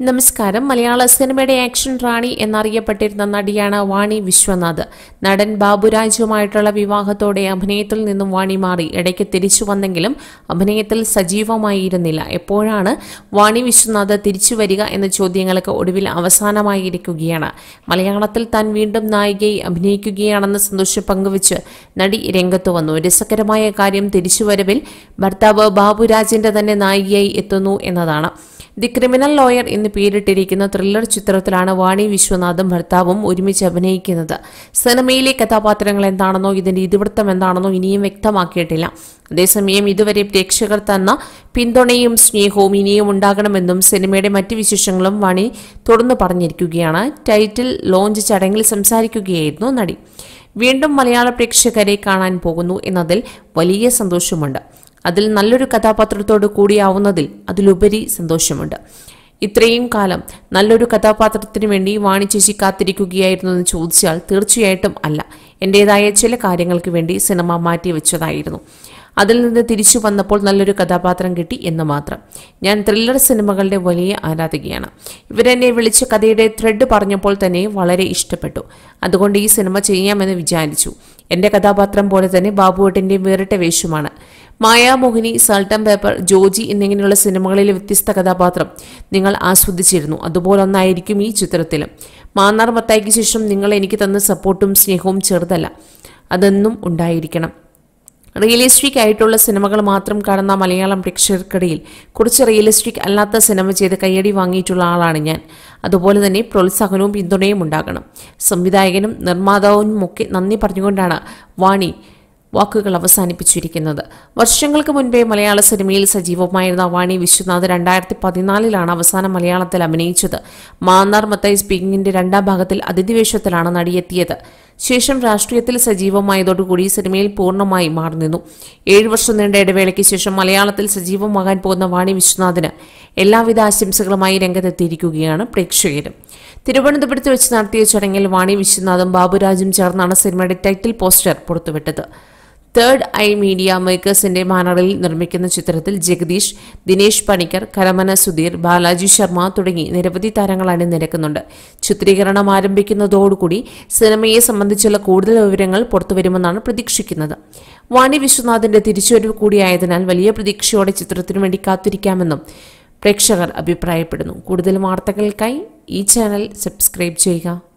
നമസ്കാരം മലയാള സിനിമയുടെ ആക്ഷൻ റാണി എന്നറിയപ്പെട്ടിരുന്ന നടിയാണ് വാണി വിശ്വനാഥ് നടൻ ബാബുരാജുമായിട്ടുള്ള വിവാഹത്തോടെ അഭിനയത്തിൽ നിന്നും വാണി മാറി ഇടയ്ക്ക് തിരിച്ചു വന്നെങ്കിലും അഭിനയത്തിൽ സജീവമായിരുന്നില്ല എപ്പോഴാണ് വാണി വിശ്വനാഥ് തിരിച്ചു വരിക എന്ന ചോദ്യങ്ങൾക്ക് ഒടുവിൽ അവസാനമായിരിക്കുകയാണ് മലയാളത്തിൽ താൻ വീണ്ടും നായികയായി അഭിനയിക്കുകയാണെന്ന് സന്തോഷം പങ്കുവച്ച് നടി രംഗത്ത് വന്നു രസകരമായ കാര്യം തിരിച്ചുവരവിൽ ഭർത്താവ് ബാബുരാജിന്റെ തന്നെ നായികയായി എത്തുന്നു എന്നതാണ് ദി ക്രിമിനൽ ലോയർ എന്ന് പേരിട്ടിരിക്കുന്ന ത്രില്ലർ ചിത്രത്തിലാണ് വാണി വിശ്വനാഥും ഭർത്താവും ഒരുമിച്ച് അഭിനയിക്കുന്നത് സിനിമയിലെ കഥാപാത്രങ്ങൾ എന്താണെന്നോ ഇതിന്റെ ഇതിവൃത്തം എന്താണെന്നോ ഇനിയും വ്യക്തമാക്കിയിട്ടില്ല അതേസമയം ഇതുവരെ പ്രേക്ഷകർ തന്ന പിന്തുണയും സ്നേഹവും ഇനിയും ഉണ്ടാകണമെന്നും സിനിമയുടെ മറ്റ് വിശേഷങ്ങളും വാണി തുറന്നു പറഞ്ഞിരിക്കുകയാണ് ടൈറ്റിൽ ലോഞ്ച് ചടങ്ങിൽ സംസാരിക്കുകയായിരുന്നു നടി വീണ്ടും മലയാള പ്രേക്ഷകരെ കാണാൻ പോകുന്നു എന്നതിൽ വലിയ സന്തോഷമുണ്ട് അതിൽ നല്ലൊരു കഥാപാത്രത്തോട് കൂടിയാവുന്നതിൽ അതിലുപരി സന്തോഷമുണ്ട് ഇത്രയും കാലം നല്ലൊരു കഥാപാത്രത്തിന് വേണ്ടി വാണി ചേച്ചി കാത്തിരിക്കുകയായിരുന്നു എന്ന് ചോദിച്ചാൽ തീർച്ചയായിട്ടും അല്ല എൻ്റെതായ ചില കാര്യങ്ങൾക്ക് വേണ്ടി സിനിമ മാറ്റിവെച്ചതായിരുന്നു അതിൽ നിന്ന് തിരിച്ചു വന്നപ്പോൾ നല്ലൊരു കഥാപാത്രം കിട്ടി എന്ന് മാത്രം ഞാൻ ത്രില്ലർ സിനിമകളുടെ വലിയ ആരാധകയാണ് ഇവരെന്നെ വിളിച്ച് കഥയുടെ ത്രെഡ് പറഞ്ഞപ്പോൾ തന്നെ വളരെ ഇഷ്ടപ്പെട്ടു അതുകൊണ്ട് ഈ സിനിമ ചെയ്യാമെന്ന് വിചാരിച്ചു എൻ്റെ കഥാപാത്രം പോലെ തന്നെ ബാബുവേട്ടിൻ്റെ വേറിട്ട വേഷമാണ് മായാമോഹിനി സൾട്ടൻ പേപ്പർ ജോജി എന്നിങ്ങനെയുള്ള സിനിമകളിലെ വ്യത്യസ്ത കഥാപാത്രം നിങ്ങൾ ആസ്വദിച്ചിരുന്നു അതുപോലൊന്നായിരിക്കും ഈ ചിത്രത്തിലും മാന്നാർ മത്തായിക്ക് ശേഷം നിങ്ങൾ എനിക്ക് തന്ന സപ്പോർട്ടും സ്നേഹവും ചെറുതല്ല അതെന്നും ഉണ്ടായിരിക്കണം റിയലിസ്റ്റിക് ആയിട്ടുള്ള സിനിമകൾ മാത്രം കാണുന്ന മലയാളം പ്രേക്ഷകർക്കിടയിൽ കുറച്ച് റിയലിസ്റ്റിക് അല്ലാത്ത സിനിമ ചെയ്ത് കയ്യടി വാങ്ങിയിട്ടുള്ള ആളാണ് ഞാൻ അതുപോലെ തന്നെ പ്രോത്സാഹനവും പിന്തുണയും ഉണ്ടാകണം സംവിധായകനും നിർമ്മാതാവും ഒക്കെ നന്ദി പറഞ്ഞുകൊണ്ടാണ് വാണി വാക്കുകൾ അവസാനിപ്പിച്ചിരിക്കുന്നത് വർഷങ്ങൾക്ക് മുൻപേ മലയാള സിനിമയിൽ സജീവമായിരുന്ന വാണി വിശ്വനാഥ് രണ്ടായിരത്തി പതിനാലിലാണ് അവസാനം മലയാളത്തിൽ അഭിനയിച്ചത് മാന്നാർ മത്തായി സ്പീക്കിങ്ങിന്റെ രണ്ടാം ഭാഗത്തിൽ അതിഥിവേഷത്തിലാണ് നടിയെത്തിയത് ശേഷം രാഷ്ട്രീയത്തിൽ സജീവമായതോടുകൂടി സിനിമയിൽ പൂർണ്ണമായി മാറി നിന്നു ഏഴു വർഷം നീണ്ട ഇടവേളയ്ക്ക് ശേഷം മലയാളത്തിൽ സജീവമാകാൻ പോകുന്ന വാണി വിശ്വനാഥിന് എല്ലാവിധ ആശംസകളുമായി രംഗത്തെത്തിയിരിക്കുകയാണ് പ്രേക്ഷകരും തിരുവനന്തപുരത്ത് വെച്ച് നടത്തിയ ചടങ്ങിൽ വാണി വിശ്വനാഥും ബാബുരാജും ചേർന്നാണ് സിനിമയുടെ ടൈറ്റിൽ പോസ്റ്റർ പുറത്തുവിട്ടത് തേർഡ് ഐ മീഡിയ മേക്കേഴ്സിന്റെ ബാനറിൽ നിർമ്മിക്കുന്ന ചിത്രത്തിൽ ജഗദീഷ് ദിനേശ് പണിക്കർ കരമന സുധീർ ബാലാജി ശർമ്മ തുടങ്ങി നിരവധി താരങ്ങൾ അണിനിരക്കുന്നുണ്ട് ചിത്രീകരണം ആരംഭിക്കുന്നതോടുകൂടി സിനിമയെ സംബന്ധിച്ചുള്ള കൂടുതൽ വിവരങ്ങൾ പുറത്തുവരുമെന്നാണ് പ്രതീക്ഷിക്കുന്നത് വാണി വിശ്വനാഥിന്റെ തിരിച്ചുവരവ് കൂടിയായതിനാൽ വലിയ പ്രതീക്ഷയോടെ ചിത്രത്തിനു വേണ്ടി കാത്തിരിക്കാമെന്നും പ്രേക്ഷകർ അഭിപ്രായപ്പെടുന്നു കൂടുതൽ വാർത്തകൾക്കായി ഈ ചാനൽ സബ്സ്ക്രൈബ് ചെയ്യുക